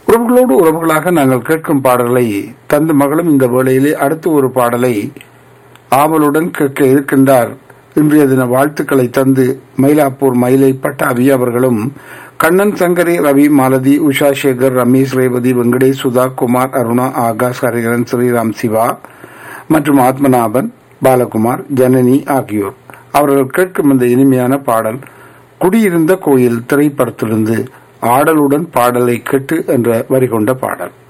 உறவுகளோடு உறவுகளாக நாங்கள் கேட்கும் பாடல்களை தந்து மகளும் இந்த வேளையிலே அடுத்து ஒரு பாடலை ஆவலுடன் கேட்க இருக்கின்றார் இன்றைய தின வாழ்த்துக்களை தந்து மயிலாப்பூர் மயிலை பட்டாபி அவர்களும் கண்ணன் சங்கரி ரவி மாலதி உஷா சேகர் ரமேஷ் ரேவதி வெங்கடேஷ் சுதா குமார் அருணா ஆகாஷ் ஹரிகரன் ஸ்ரீராம் சிவா மற்றும் ஆத்மநாபன் பாலகுமார் ஜனனி ஆகியோர் அவர்கள் கேட்கும் இந்த இனிமையான பாடல் குடியிருந்த கோயில் திரைப்படத்திலிருந்து ஆடலுடன் பாடலை கேட்டு என்ற வரி கொண்ட பாடல்